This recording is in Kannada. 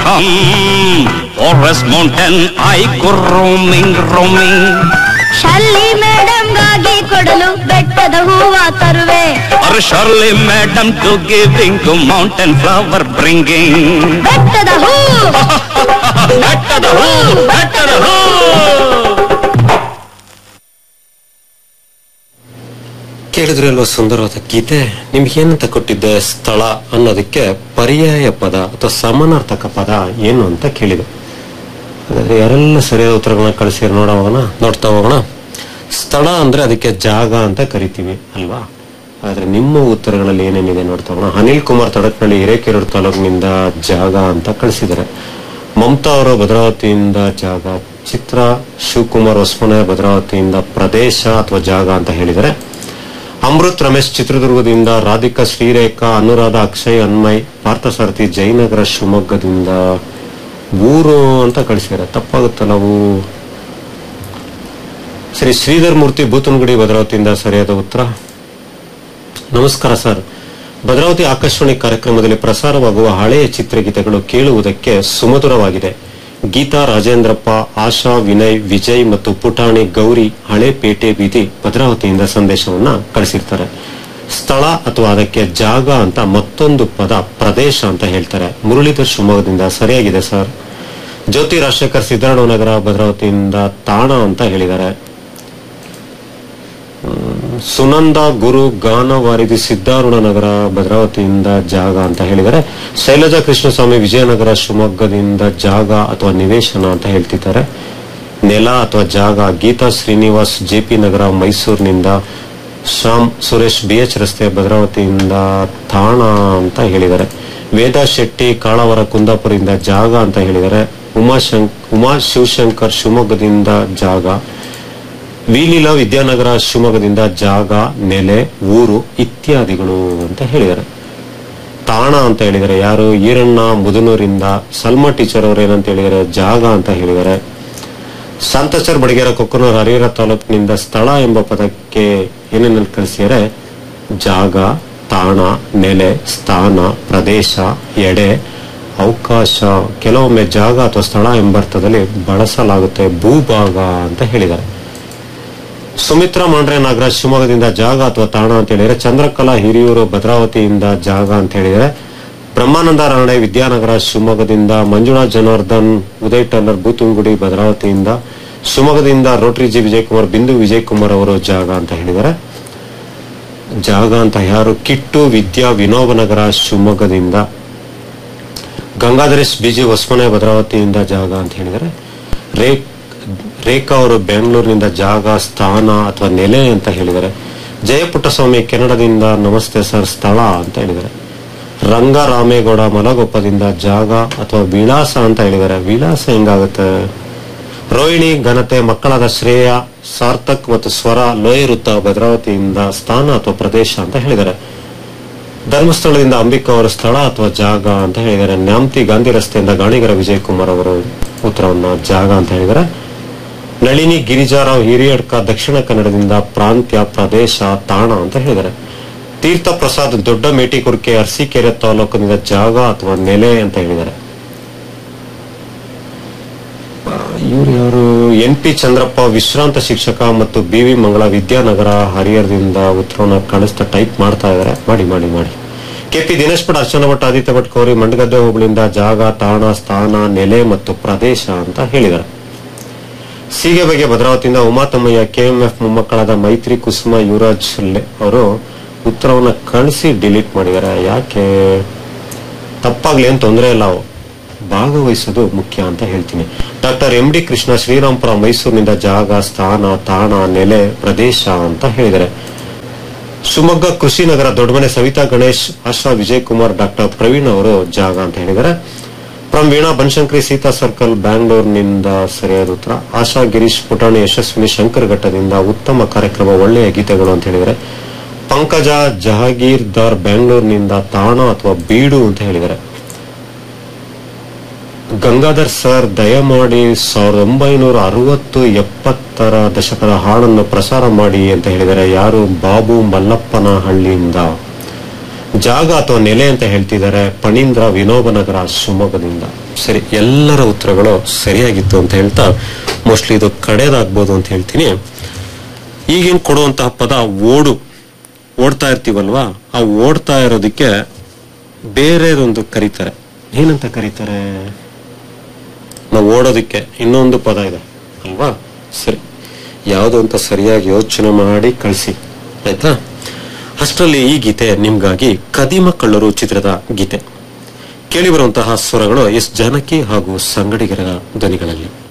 come. Forest mountain, I go roaming, roaming. ಶಲ್ಲಿ ಮೇಡಮ್ಗಾಗಿ ಕೊಡಲು ಬೆಟ್ಟದ ಹೂವ ತರುವೆ Or surely, madam, to giving to mountain flower bringing. ಬೆಟ್ಟದ ಹೂ ಬೆಟ್ಟದ ಹೂ, ಬೆಟ್ಟದ ಹೂ. ಕೇಳಿದ್ರೆ ಅಲ್ವಾ ಸುಂದರವಾದ ಗೀತೆ ನಿಮ್ಗೆ ಏನಂತ ಕೊಟ್ಟಿದ್ದೆ ಸ್ಥಳ ಅನ್ನೋದಕ್ಕೆ ಪರ್ಯಾಯ ಪದ ಅಥವಾ ಸಮಾನಾರ್ಥಕ ಪದ ಏನು ಅಂತ ಕೇಳಿದೆ ಹಾಗಾದ್ರೆ ಯಾರೆಲ್ಲ ಸರಿಯಾದ ಉತ್ತರಗಳನ್ನ ಕಳಿಸಿ ನೋಡೋಣ ನೋಡ್ತಾ ಹೋಗೋಣ ಸ್ಥಳ ಅಂದ್ರೆ ಅದಕ್ಕೆ ಜಾಗ ಅಂತ ಕರಿತೀವಿ ಅಲ್ವಾ ಆದ್ರೆ ನಿಮ್ಮ ಉತ್ತರಗಳಲ್ಲಿ ಏನೇನಿದೆ ನೋಡ್ತಾ ಹೋಗೋಣ ಅನಿಲ್ ಕುಮಾರ್ ತಡಕ್ನಳ್ಳಿ ಹಿರೇಕೆರೂರು ತಾಲೂಕಿನಿಂದ ಜಾಗ ಅಂತ ಕಳಿಸಿದ್ದಾರೆ ಮಮತಾ ಅವರು ಭದ್ರಾವತಿಯಿಂದ ಜಾಗ ಚಿತ್ರ ಶಿವಕುಮಾರ್ ಹೊಸಮನೆ ಭದ್ರಾವತಿಯಿಂದ ಪ್ರದೇಶ ಅಥವಾ ಜಾಗ ಅಂತ ಹೇಳಿದರೆ ಅಮೃತ್ ರಮೇಶ್ ಚಿತ್ರದುರ್ಗದಿಂದ ರಾಧಿಕಾ ಶ್ರೀರೇಖಾ ಅನುರಾಧ ಅಕ್ಷಯ್ ಅನ್ಮಯ್ ಪಾರ್ಥಸಾರಥಿ ಜಯನಗರ ಶಿವಮೊಗ್ಗದಿಂದ ಊರು ಅಂತ ಕಳಿಸಿದ್ದಾರೆ ತಪ್ಪಾಗುತ್ತಲ್ಲ ಅವು ಶ್ರೀ ಶ್ರೀಧರ್ ಮೂರ್ತಿ ಬೂತನಗುಡಿ ಭದ್ರಾವತಿಯಿಂದ ಸರಿಯಾದ ಉತ್ತರ ನಮಸ್ಕಾರ ಸರ್ ಭದ್ರಾವತಿ ಆಕಾಶವಾಣಿ ಕಾರ್ಯಕ್ರಮದಲ್ಲಿ ಪ್ರಸಾರವಾಗುವ ಹಳೆಯ ಚಿತ್ರಗೀತೆಗಳು ಕೇಳುವುದಕ್ಕೆ ಸುಮಧುರವಾಗಿದೆ ಗೀತಾ ರಾಜೇಂದ್ರಪ್ಪ ಆಶಾ ವಿನಯ್ ವಿಜಯ್ ಮತ್ತು ಪುಟಾಣಿ ಗೌರಿ ಹಳೆ ಪೇಟೆ ಬೀದಿ ಭದ್ರಾವತಿಯಿಂದ ಸಂದೇಶವನ್ನ ಕಳಿಸಿರ್ತಾರೆ ಸ್ಥಳ ಅಥವಾ ಅದಕ್ಕೆ ಜಾಗ ಅಂತ ಮತ್ತೊಂದು ಪದ ಪ್ರದೇಶ ಅಂತ ಹೇಳ್ತಾರೆ ಮುರಳೀಧರ್ ಶಿವಮೊಗ್ಗದಿಂದ ಸರಿಯಾಗಿದೆ ಸರ್ ಜ್ಯೋತಿ ರಾಜಶೇಖರ್ ಸಿದ್ದರಾಮನಗರ ಭದ್ರಾವತಿಯಿಂದ ತಾಣ ಅಂತ ಹೇಳಿದ್ದಾರೆ ಸುನಂದ ಗುರು ಗಾನ ವಾರಿದಿ ಸಿದ್ದಾರೂಢ ನಗರ ಭದ್ರಾವತಿಯಿಂದ ಜಾಗ ಅಂತ ಹೇಳಿದರೆ ಶೈಲಜಾ ಕೃಷ್ಣಸ್ವಾಮಿ ವಿಜಯನಗರ ಶಿವಮೊಗ್ಗದಿಂದ ಜಾಗ ಅಥವಾ ನಿವೇಶನ ಅಂತ ಹೇಳ್ತಿದ್ದಾರೆ ನೆಲ ಅಥವಾ ಜಾಗ ಗೀತಾ ಶ್ರೀನಿವಾಸ್ ಜೆಪಿ ನಗರ ಮೈಸೂರಿನಿಂದ ಶ್ಯಾಮ್ ಸುರೇಶ್ ಬಿಎಚ್ ರಸ್ತೆ ಭದ್ರಾವತಿಯಿಂದ ತಾಣ ಅಂತ ಹೇಳಿದ್ದಾರೆ ವೇದಾ ಶೆಟ್ಟಿ ಕಾಳವರ ಕುಂದಾಪುರದಿಂದ ಜಾಗ ಅಂತ ಹೇಳಿದ್ದಾರೆ ಉಮಾಶಂಕ್ ಉಮಾ ಶಿವಶಂಕರ್ ಶಿವಮೊಗ್ಗದಿಂದ ಜಾಗ ವಿಲೀಲಾ ವಿದ್ಯಾನಗರ ಶಿವಮೊಗ್ಗದಿಂದ ಜಾಗ ನೆಲೆ ಊರು ಇತ್ಯಾದಿಗಳು ಅಂತ ಹೇಳಿದ್ದಾರೆ ತಾಣ ಅಂತ ಹೇಳಿದರೆ ಯಾರು ಈರಣ್ಣ ಮುದನೂರಿಂದ ಸಲ್ಮಾ ಟೀಚರ್ ಅವರು ಏನಂತ ಹೇಳಿದರೆ ಜಾಗ ಅಂತ ಹೇಳಿದ್ದಾರೆ ಸಂತಸರ್ ಬಡಗೇರ ಕೊಕ್ಕನೂರು ಹರಿಹರ ತಾಲೂಕಿನಿಂದ ಸ್ಥಳ ಎಂಬ ಪದಕ್ಕೆ ಏನೇನು ಕಳಿಸಿದರೆ ಜಾಗ ತಾಣ ನೆಲೆ ಸ್ಥಾನ ಪ್ರದೇಶ ಎಡೆ ಅವಕಾಶ ಕೆಲವೊಮ್ಮೆ ಜಾಗ ಅಥವಾ ಸ್ಥಳ ಎಂಬರ್ಥದಲ್ಲಿ ಬಳಸಲಾಗುತ್ತೆ ಭೂಭಾಗ ಅಂತ ಹೇಳಿದ್ದಾರೆ ಸುಮಿತ್ರಾ ಮಾಂಡ್ರೆ ನಾಗರಾಜ್ ಶಿವಮೊಗ್ಗದಿಂದ ಜಾಗ ಅಥವಾ ತಾಣ ಅಂತ ಹೇಳಿದರೆ ಚಂದ್ರಕಲಾ ಹಿರಿಯೂರು ಭದ್ರಾವತಿಯಿಂದ ಜಾಗ ಅಂತ ಹೇಳಿದರೆ ಬ್ರಹ್ಮಾನಂದ ರಾಣೆ ವಿದ್ಯಾನಗರ ಶಿವಮೊಗ್ಗದಿಂದ ಮಂಜುಳಾ ಜನಾರ್ದನ್ ಉದಯ್ ಟರ್ನರ್ ಬೂತುಂಗುಡಿ ಭದ್ರಾವತಿಯಿಂದ ಶಿವಮೊಗ್ಗದಿಂದ ರೋಟರಿ ಜಿ ವಿಜಯಕುಮಾರ್ ಬಿಂದು ವಿಜಯಕುಮಾರ್ ಅವರು ಜಾಗ ಅಂತ ಹೇಳಿದ್ದಾರೆ ಜಾಗ ಅಂತ ಯಾರು ಕಿಟ್ಟು ವಿದ್ಯಾ ವಿನೋಬನಗರ ಶಿವಮೊಗ್ಗದಿಂದ ಗಂಗಾಧರೇಶ್ ಬಿಜಿ ಹೊಸಮನೆ ಭದ್ರಾವತಿಯಿಂದ ಜಾಗ ಅಂತ ಹೇಳಿದರೆ ರೇ ರೇಖಾ ಅವರು ಬೆಂಗಳೂರಿನಿಂದ ಜಾಗ ಸ್ಥಾನ ಅಥವಾ ನೆಲೆ ಅಂತ ಹೇಳಿದ್ದಾರೆ ಜಯಪುಟ್ಟಸ್ವಾಮಿ ಕೆನಡಾದಿಂದ ನಮಸ್ತೆ ಸರ್ ಸ್ಥಳ ಅಂತ ಹೇಳಿದ್ದಾರೆ ರಂಗ ರಾಮೇಗೌಡ ಮಲಗೊಪ್ಪದಿಂದ ಜಾಗ ಅಥವಾ ವಿಳಾಸ ಅಂತ ಹೇಳಿದ್ದಾರೆ ವಿಳಾಸ ಹೆಂಗಾಗುತ್ತೆ ರೋಹಿಣಿ ಘನತೆ ಮಕ್ಕಳಾದ ಶ್ರೇಯ ಸಾರ್ಥಕ್ ಮತ್ತು ಸ್ವರ ಲೋಯರುತ್ತ ಭದ್ರಾವತಿಯಿಂದ ಸ್ಥಾನ ಅಥವಾ ಪ್ರದೇಶ ಅಂತ ಹೇಳಿದ್ದಾರೆ ಧರ್ಮಸ್ಥಳದಿಂದ ಅಂಬಿಕಾ ಅವರ ಸ್ಥಳ ಅಥವಾ ಜಾಗ ಅಂತ ಹೇಳಿದ್ದಾರೆ ನ್ಯಾಮ್ತಿ ಗಾಂಧಿ ರಸ್ತೆಯಿಂದ ಗಾಣಿಗರ ವಿಜಯಕುಮಾರ್ ಅವರು ಉತ್ತರವನ್ನ ಜಾಗ ಅಂತ ಹೇಳಿದ್ದಾರೆ ನಳಿನಿ ಗಿರಿಜಾರಾವ್ ಹಿರಿಯಡ್ಕ ದಕ್ಷಿಣ ಕನ್ನಡದಿಂದ ಪ್ರಾಂತ್ಯ ಪ್ರದೇಶ ತಾಣ ಅಂತ ಹೇಳಿದ್ದಾರೆ ತೀರ್ಥ ಪ್ರಸಾದ್ ದೊಡ್ಡ ಮೇಟಿಕುರ್ಕೆ ಅರಸೀಕೆರೆ ತಾಲೂಕಿನಿಂದ ಜಾಗ ಅಥವಾ ನೆಲೆ ಅಂತ ಹೇಳಿದ್ದಾರೆ ಇವ್ರು ಯಾರು ಎನ್ ಪಿ ಚಂದ್ರಪ್ಪ ವಿಶ್ರಾಂತ ಶಿಕ್ಷಕ ಮತ್ತು ಬಿ ವಿ ಮಂಗಳ ವಿದ್ಯಾನಗರ ಹರಿಹರದಿಂದ ಉತ್ತರವನ್ನ ಕಳಿಸ್ತಾ ಟೈಪ್ ಮಾಡ್ತಾ ಇದ್ದಾರೆ ಮಾಡಿ ಮಾಡಿ ಮಾಡಿ ಕೆಪಿ ದಿನೇಶ್ ಭಟ್ ಅರ್ಚನಾ ಭಟ್ ಆದಿತ್ಯ ಭಟ್ ಕೌರಿ ಮಂಡಗದ್ದೆ ಹೋಬಳಿಯಿಂದ ಜಾಗ ತಾಣ ಸ್ಥಾನ ನೆಲೆ ಮತ್ತು ಪ್ರದೇಶ ಅಂತ ಹೇಳಿದ್ದಾರೆ ಸೀಗೆ ಬಗ್ಗೆ ಭದ್ರಾವತಿಯಿಂದ ಉಮಾತಮ್ಮಯ್ಯ ಕೆಎಂಎಫ್ ಮೊಮ್ಮಕ್ಕಳಾದ ಮೈತ್ರಿ ಕುಸುಮ ಯುವರಾಜ್ ಲೆ- ಅವರು ಉತ್ತರವನ್ನ ಕಳಿಸಿ ಡಿಲೀಟ್ ಮಾಡಿದ್ದಾರೆ ಯಾಕೆ ತಪ್ಪಾಗ್ಲಿ ಏನ್ ತೊಂದರೆ ಇಲ್ಲ ಅವು ಭಾಗವಹಿಸೋದು ಮುಖ್ಯ ಅಂತ ಹೇಳ್ತೀನಿ doctor M D Krishna Shrirampura ಮೈಸೂರಿನಿಂದ ಜಾಗ ಸ್ಥಾನ ತಾಣ ನೆಲೆ ಪ್ರದೇಶ ಅಂತ ಹೇಳಿದ್ದಾರೆ ಶಿವಮೊಗ್ಗ ಕೃಷಿ ನಗರ ದೊಡ್ಡಮನೆ ಸವಿತಾ ಗಣೇಶ್ ಆಶಾ ವಿಜಯ್ ಕುಮಾರ್ ಡಾಕ್ಟರ್ ಪ್ರವೀಣ್ ಅವರು ಜಾಗ ಅಂತ ಹೇಳಿದ್ದಾರೆ ಫ್ರಮ್ ವೀಣಾ ಬನಶಂಕರಿ ಸೀತಾ ಸರ್ಕಲ್ ಬ್ಯಾಂಗ್ಳೂರ್ನಿಂದ ಸರಿಯಾದ ಉತ್ತರ ಆಶಾ ಗಿರೀಶ್ ಪುಟಾಣಿ ಯಶಸ್ವಿನಿ ಶಂಕರ್ ಘಟ್ಟದಿಂದ ಉತ್ತಮ ಕಾರ್ಯಕ್ರಮ ಒಳ್ಳೆಯ ಗೀತೆಗಳು ಅಂತ ಹೇಳಿದರೆ ಪಂಕಜ ಜಹಾಗೀರ್ದಾರ್ ಬ್ಯಾಂಗ್ಳೂರ್ನಿಂದ ತಾಣ ಅಥವಾ ಬೀಡು ಅಂತ ಹೇಳಿದ್ದಾರೆ ಗಂಗಾಧರ್ ಸರ್ ದಯಮಾಡಿ ಸಾವಿರದ ಒಂಬೈನೂರ ಅರವತ್ತು ಎಪ್ಪತ್ತರ ದಶಕದ ಹಾಡನ್ನು ಪ್ರಸಾರ ಮಾಡಿ ಅಂತ ಹೇಳಿದರೆ ಯಾರು ಬಾಬು ಮಲ್ಲಪ್ಪನ ಹಳ್ಳಿಯಿಂದ ಜಾಗ ಅಥವಾ ನೆಲೆ ಅಂತ ಹೇಳ್ತಿದ್ದಾರೆ ಪಣೀಂದ್ರ ವಿನೋಬನಗರ ಶಿವಮೊಗ್ಗದಿಂದ ಸರಿ ಎಲ್ಲರ ಉತ್ತರಗಳು ಸರಿಯಾಗಿತ್ತು ಅಂತ ಹೇಳ್ತಾ ಮೋಸ್ಟ್ಲಿ ಇದು ಕಡೆದಾಗ್ಬೋದು ಅಂತ ಹೇಳ್ತೀನಿ ಈಗೇನ್ ಕೊಡುವಂತಹ ಪದ ಓಡು ಓಡ್ತಾ ಇರ್ತೀವಲ್ವಾ ಆ ಓಡ್ತಾ ಇರೋದಕ್ಕೆ ಬೇರೆದೊಂದು ಕರೀತಾರೆ ಏನಂತ ಕರೀತಾರೆ ನಾವು ಓಡೋದಕ್ಕೆ ಇನ್ನೊಂದು ಪದ ಇದೆ ಅಲ್ವಾ ಸರಿ ಯಾವುದು ಅಂತ ಸರಿಯಾಗಿ ಯೋಚನೆ ಮಾಡಿ ಕಳಿಸಿ ಆಯ್ತಾ ಅಷ್ಟರಲ್ಲಿ ಈ ಗೀತೆ ನಿಮ್ಗಾಗಿ ಕದಿಮ ಕಳ್ಳರು ಚಿತ್ರದ ಗೀತೆ ಕೇಳಿ ಬರುವಂತಹ ಸ್ವರಗಳು ಎಸ್ ಜಾನಕಿ ಹಾಗೂ ಸಂಗಡಿಗರ ಧ್ವನಿಗಳಲ್ಲಿ